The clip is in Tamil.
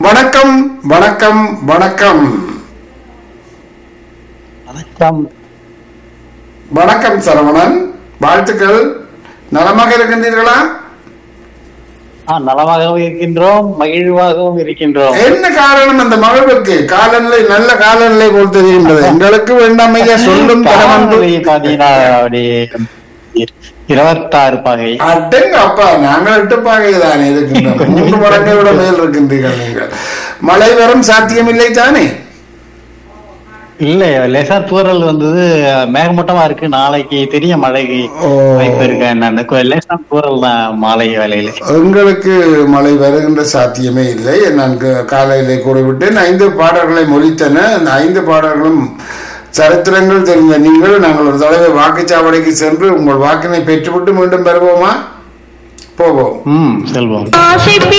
வணக்கம் வணக்கம் வணக்கம் வணக்கம் வணக்கம் சரவணன் வாழ்த்துக்கள் நலமாக இருக்கின்றீர்களா ஆ நலமாகவும் இருக்கின்றோம் மகிழ்வாகவும் இருக்கின்றோம் என்ன காரணம் அந்த மகிழ்வுக்கு காலநிலை நல்ல காலநிலை போல் தெரிகின்றது எங்களுக்கு வேண்டாம் ஐயா சொல்லும் தரமன்று காலநிலை பாத்தீங்கன்னா அப்படி இருபத்தாறு பகை அட்டங்க அப்பா நாங்கள் எட்டு பாகை தானே இருக்கின்றோம் மூன்று மடங்கை விட மேல் இருக்கின்றீர்கள் நீங்கள் மழை வரும் சாத்தியமில்லை தானே இல்ல லேசா தூறல் வந்தது மேகமூட்டமா இருக்கு நாளைக்கு தெரிய மழைக்கு ஓ. வாய்ப்பு இருக்கு என்னன்னு கொ- லேசா தூறல் தான் மாலை வேலையில எங்களுக்கு மழை வருகின்ற சாத்தியமே இல்லை நான் க- காலையிலே கூறிவிட்டேன் ஐந்து பாடல்களை மொழித்தன அந்த ஐந்து பாடல்களும் சரித்திரங்கள் தெரிந்த நீங்கள் நாங்கள் ஒரு தடவை வாக்குச்சாவடிக்கு சென்று உங்கள் வாக்கினை பெற்றுவிட்டு மீண்டும் வருவோமா போவோம் ம் செல்வம் ஆசை